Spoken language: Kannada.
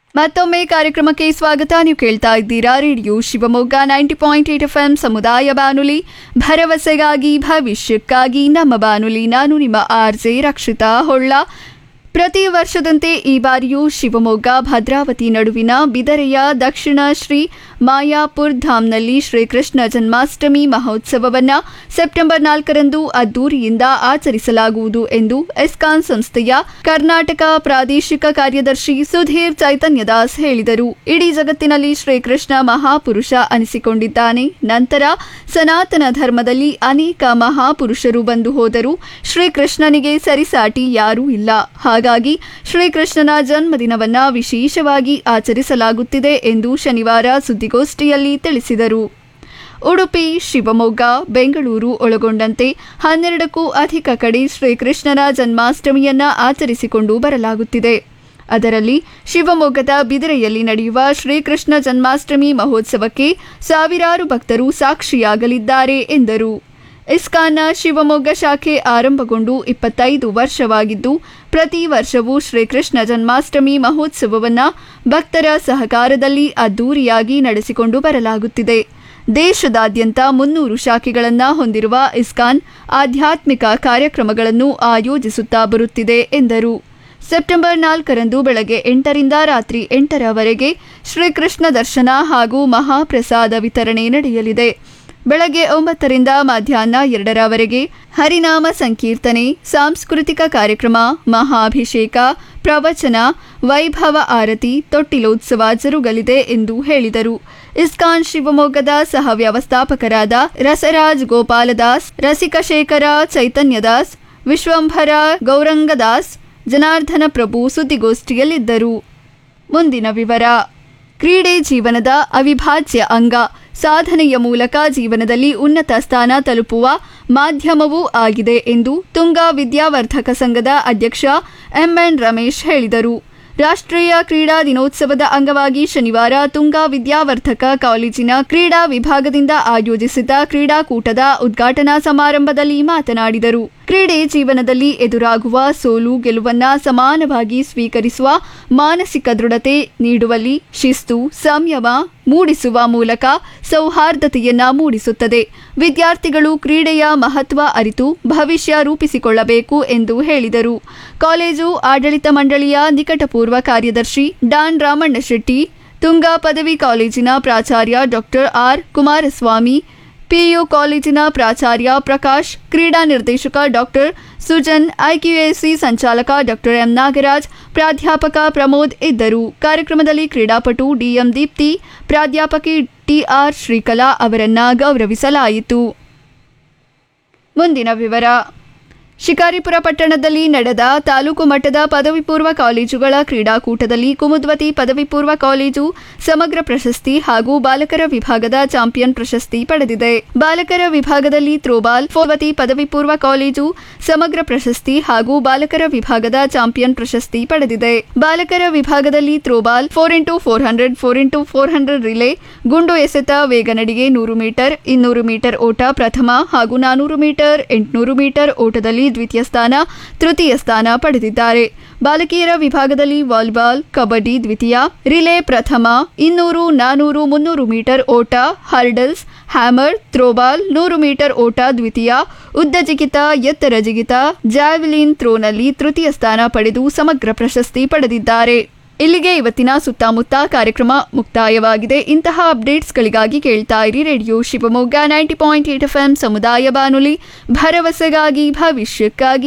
ಮತ್ತೊಮ್ಮೆ ಕಾರ್ಯಕ್ರಮಕ್ಕೆ ಸ್ವಾಗತ ನೀವು ಕೇಳ್ತಾ ಇದ್ದೀರಾ radio Shivamogga ninety point eight F M ಸಮುದಾಯ ಬಾನುಲಿ ಭರವಸೆಗಾಗಿ ಭವಿಷ್ಯಕ್ಕಾಗಿ ನಮ್ಮ ಬಾನುಲಿ ನಾನು ನಿಮ್ಮ ಆರ್ ಜೆ ರಕ್ಷಿತಾ ಹೊಳ್ಳ ಪ್ರತಿ ವರ್ಷದಂತೆ ಈ ಬಾರಿಯೂ ಶಿವಮೊಗ್ಗ ಭದ್ರಾವತಿ ನಡುವಿನ ಬಿದರೆಯ ದಕ್ಷಿಣ ಶ್ರೀ ಮಾಯಾಪುರ್ ಧಾಮ್ನಲ್ಲಿ ಶ್ರೀಕೃಷ್ಣ ಜನ್ಮಾಷ್ಟಮಿ ಮಹೋತ್ಸವವನ್ನು ಸೆಪ್ಟೆಂಬರ್ ನಾಲ್ಕರಂದು ಅದ್ದೂರಿಯಿಂದ ಆಚರಿಸಲಾಗುವುದು ಎಂದು ಎಸ್ಕಾನ್ ಸಂಸ್ಥೆಯ ಕರ್ನಾಟಕ ಪ್ರಾದೇಶಿಕ ಕಾರ್ಯದರ್ಶಿ ಸುಧೀರ್ ಚೈತನ್ಯದಾಸ್ ಹೇಳಿದರು ಇಡೀ ಜಗತ್ತಿನಲ್ಲಿ ಶ್ರೀಕೃಷ್ಣ ಮಹಾಪುರುಷ ಅನಿಸಿಕೊಂಡಿದ್ದಾನೆ ನಂತರ ಸನಾತನ ಧರ್ಮದಲ್ಲಿ ಅನೇಕ ಮಹಾಪುರುಷರು ಬಂದು ಹೋದರು ಶ್ರೀಕೃಷ್ಣನಿಗೆ ಸರಿಸಾಟಿ ಯಾರೂ ಇಲ್ಲ ಹಾಗಾಗಿ ಶ್ರೀಕೃಷ್ಣನ ಜನ್ಮದಿನವನ್ನ ವಿಶೇಷವಾಗಿ ಆಚರಿಸಲಾಗುತ್ತಿದೆ ಎಂದು ಶನಿವಾರ ಸುದ್ದಿಗೋಷ್ಠಿಯಲ್ಲಿ ತಿಳಿಸಿದರು ಉಡುಪಿ ಶಿವಮೊಗ್ಗ ಬೆಂಗಳೂರು ಒಳಗೊಂಡಂತೆ ಹನ್ನೆರಡಕ್ಕೂ ಅಧಿಕ ಕಡೆ ಶ್ರೀಕೃಷ್ಣನ ಜನ್ಮಾಷ್ಟಮಿಯನ್ನ ಆಚರಿಸಿಕೊಂಡು ಬರಲಾಗುತ್ತಿದೆ ಅದರಲ್ಲಿ ಶಿವಮೊಗ್ಗದ ಬಿದಿರೆಯಲ್ಲಿ ನಡೆಯುವ ಶ್ರೀಕೃಷ್ಣ ಜನ್ಮಾಷ್ಟಮಿ ಮಹೋತ್ಸವಕ್ಕೆ ಸಾವಿರಾರು ಭಕ್ತರು ಸಾಕ್ಷಿಯಾಗಲಿದ್ದಾರೆ ಎಂದರು ಇಸ್ಕಾನ್ನ ಶಿವಮೊಗ್ಗ ಶಾಖೆ ಆರಂಭಗೊಂಡು ಇಪ್ಪತ್ತೈದು ವರ್ಷವಾಗಿದ್ದು ಪ್ರತಿ ವರ್ಷವೂ ಶ್ರೀಕೃಷ್ಣ ಜನ್ಮಾಷ್ಟಮಿ ಮಹೋತ್ಸವವನ್ನು ಭಕ್ತರ ಸಹಕಾರದಲ್ಲಿ ಅದ್ದೂರಿಯಾಗಿ ನಡೆಸಿಕೊಂಡು ಬರಲಾಗುತ್ತಿದೆ ದೇಶದಾದ್ಯಂತ ಮುನ್ನೂರು ಶಾಖೆಗಳನ್ನು ಹೊಂದಿರುವ ಇಸ್ಕಾನ್ ಆಧ್ಯಾತ್ಮಿಕ ಕಾರ್ಯಕ್ರಮಗಳನ್ನು ಆಯೋಜಿಸುತ್ತಾ ಬರುತ್ತಿದೆ ಎಂದರು ಸೆಪ್ಟೆಂಬರ್ ನಾಲ್ಕರಂದು ಬೆಳಗ್ಗೆ ಎಂಟರಿಂದ ರಾತ್ರಿ ಎಂಟರವರೆಗೆ ಶ್ರೀಕೃಷ್ಣ ದರ್ಶನ ಹಾಗೂ ಮಹಾಪ್ರಸಾದ ವಿತರಣೆ ನಡೆಯಲಿದೆ ಬೆಳಗ್ಗೆ ಒಂಬತ್ತರಿಂದ ಮಧ್ಯಾಹ್ನ ಎರಡರವರೆಗೆ ಹರಿನಾಮ ಸಂಕೀರ್ತನೆ ಸಾಂಸ್ಕೃತಿಕ ಕಾರ್ಯಕ್ರಮ ಮಹಾಭಿಷೇಕ ಪ್ರವಚನ ವೈಭವ ಆರತಿ ತೊಟ್ಟಿಲೋತ್ಸವ ಜರುಗಲಿದೆ ಎಂದು ಹೇಳಿದರು ಇಸ್ಕಾನ್ ಶಿವಮೊಗ್ಗದ ಸಹ ವ್ಯವಸ್ಥಾಪಕರಾದ ರಸರಾಜ್ ಗೋಪಾಲದಾಸ್ ರಸಿಕಶೇಖರ ಚೈತನ್ಯದಾಸ್ ವಿಶ್ವಂಭರ ಗೌರಂಗದಾಸ್ ಜನಾರ್ದನ ಪ್ರಭು ಸುದ್ದಿಗೋಷ್ಠಿಯಲ್ಲಿದ್ದರು ಮುಂದಿನ ವಿವರ ಕ್ರೀಡೆ ಜೀವನದ ಅವಿಭಾಜ್ಯ ಅಂಗ ಸಾಧನೆಯ ಮೂಲಕ ಜೀವನದಲ್ಲಿ ಉನ್ನತ ಸ್ಥಾನ ತಲುಪುವ ಮಾಧ್ಯಮವೂ ಆಗಿದೆ ಎಂದು ತುಂಗಾ ವಿದ್ಯಾವರ್ಧಕ ಸಂಘದ ಅಧ್ಯಕ್ಷ ಎಂಎನ್ ರಮೇಶ್ ಹೇಳಿದರು ರಾಷ್ಟ್ರೀಯ ಕ್ರೀಡಾ ದಿನೋತ್ಸವದ ಅಂಗವಾಗಿ ಶನಿವಾರ ತುಂಗಾ ವಿದ್ಯಾವರ್ಧಕ ಕಾಲೇಜಿನ ಕ್ರೀಡಾ ವಿಭಾಗದಿಂದ ಆಯೋಜಿಸಿದ್ದ ಕ್ರೀಡಾಕೂಟದ ಉದ್ಘಾಟನಾ ಸಮಾರಂಭದಲ್ಲಿ ಮಾತನಾಡಿದರು ಕ್ರೀಡೆ ಜೀವನದಲ್ಲಿ ಎದುರಾಗುವ ಸೋಲು ಗೆಲುವನ್ನ ಸಮಾನವಾಗಿ ಸ್ವೀಕರಿಸುವ ಮಾನಸಿಕ ದೃಢತೆ ನೀಡುವಲ್ಲಿ ಶಿಸ್ತು ಸಂಯಮ ಮೂಡಿಸುವ ಮೂಲಕ ಸೌಹಾರ್ದತೆಯನ್ನ ಮೂಡಿಸುತ್ತದೆ ವಿದ್ಯಾರ್ಥಿಗಳು ಕ್ರೀಡೆಯ ಮಹತ್ವ ಅರಿತು ಭವಿಷ್ಯ ರೂಪಿಸಿಕೊಳ್ಳಬೇಕು ಎಂದು ಹೇಳಿದರು ಕಾಲೇಜು ಆಡಳಿತ ಮಂಡಳಿಯ ನಿಕಟಪೂರ್ವ ಕಾರ್ಯದರ್ಶಿ ಡಾನ್ ರಾಮಣ್ಣ ಶೆಟ್ಟಿ ತುಂಗಾ ಪದವಿ ಕಾಲೇಜಿನ ಪ್ರಾಚಾರ್ಯ ಡಾಕ್ಟರ್ ಆರ್ ಕುಮಾರಸ್ವಾಮಿ ಪಿಯು ಕಾಲೇಜಿನ ಪ್ರಾಚಾರ್ಯ ಪ್ರಕಾಶ್ ಕ್ರೀಡಾ ನಿರ್ದೇಶಕ ಡಾಕ್ಟರ್ ಸುಜನ್ ಐಕ್ಯುಎಸಿ ಸಂಚಾಲಕ ಡಾಕ್ಟರ್ ಎಂ ನಾಗರಾಜ್ ಪ್ರಾಧ್ಯಾಪಕ ಪ್ರಮೋದ್ ಇದ್ದರು ಕಾರ್ಯಕ್ರಮದಲ್ಲಿ ಕ್ರೀಡಾಪಟು ಡಿಎಂ ದೀಪ್ತಿ ಪ್ರಾಧ್ಯಾಪಕಿ ಟಿಆರ್ ಶ್ರೀಕಲಾ ಅವರನ್ನ ಗೌರವಿಸಲಾಯಿತು ಮುಂದಿನ ವಿವರ ಶಿಕಾರಿಪುರ ಪಟ್ಟಣದಲ್ಲಿ ನಡೆದ ತಾಲೂಕು ಮಟ್ಟದ ಪದವಿ ಪೂರ್ವ ಕಾಲೇಜುಗಳ ಕ್ರೀಡಾಕೂಟದಲ್ಲಿ ಕುಮುದ್ವತಿ ಪದವಿ ಪೂರ್ವ ಕಾಲೇಜು ಸಮಗ್ರ ಪ್ರಶಸ್ತಿ ಹಾಗೂ ಬಾಲಕರ ವಿಭಾಗದ ಚಾಂಪಿಯನ್ ಪ್ರಶಸ್ತಿ ಪಡೆದಿದೆ ಬಾಲಕರ ವಿಭಾಗದಲ್ಲಿ ಥ್ರೋಬಾಲ್ ಫೋರ್ವತಿ ಪದವಿ ಪೂರ್ವ ಕಾಲೇಜು ಸಮಗ್ರ ಪ್ರಶಸ್ತಿ ಹಾಗೂ ಬಾಲಕರ ವಿಭಾಗದ ಚಾಂಪಿಯನ್ ಪ್ರಶಸ್ತಿ ಪಡೆದಿದೆ ಬಾಲಕರ ವಿಭಾಗದಲ್ಲಿ throwball four into four hundred four into four hundred relay ಗುಂಡು ಎಸೆತ ವೇಗ ನಡಿಗೆ ನೂರು ಮೀಟರ್ ಇನ್ನೂರು ಮೀಟರ್ ಓಟ ಪ್ರಥಮ ಹಾಗೂ ನಾನೂರು ಮೀಟರ್ ಎಂಟುನೂರು ಮೀಟರ್ ಓಟದಲ್ಲಿ ದ್ವಿತೀಯ ಸ್ಥಾನ ತೃತೀಯ ಸ್ಥಾನ ಪಡೆದಿದ್ದಾರೆ ಬಾಲಕಿಯರ ವಿಭಾಗದಲ್ಲಿ ವಾಲಿಬಾಲ್ ಕಬಡ್ಡಿ ದ್ವಿತೀಯ ರಿಲೇ ಪ್ರಥಮ ಇನ್ನೂರು ನಾನೂರು ಮುನ್ನೂರು ಮೀಟರ್ ಓಟ ಹರ್ಡಲ್ಸ್ ಹ್ಯಾಮರ್ ಥ್ರೋಬಾಲ್ ನೂರು ಮೀಟರ್ ಓಟ ದ್ವಿತೀಯ ಉದ್ದ ಜಿಗಿತ ಎತ್ತರ ಜಿಗಿತ ಜಾವೆಲಿನ್ ಥ್ರೋನಲ್ಲಿ ತೃತೀಯ ಸ್ಥಾನ ಪಡೆದು ಸಮಗ್ರ ಪ್ರಶಸ್ತಿ ಪಡೆದಿದ್ದಾರೆ ಇಲ್ಲಿಗೆ ಇವತ್ತಿನ ಸುತ್ತಮುತ್ತ ಕಾರ್ಯಕ್ರಮ ಮುಕ್ತಾಯವಾಗಿದೆ ಇಂತಹ ಅಪ್ಡೇಟ್ಸ್ಗಳಿಗಾಗಿ ಕೇಳ್ತಾ ಇರಿ radio Shivamogga ninety point eight F M ಸಮುದಾಯ ಬಾನುಲಿ ಭರವಸೆಗಾಗಿ ಭವಿಷ್ಯಕ್ಕಾಗಿ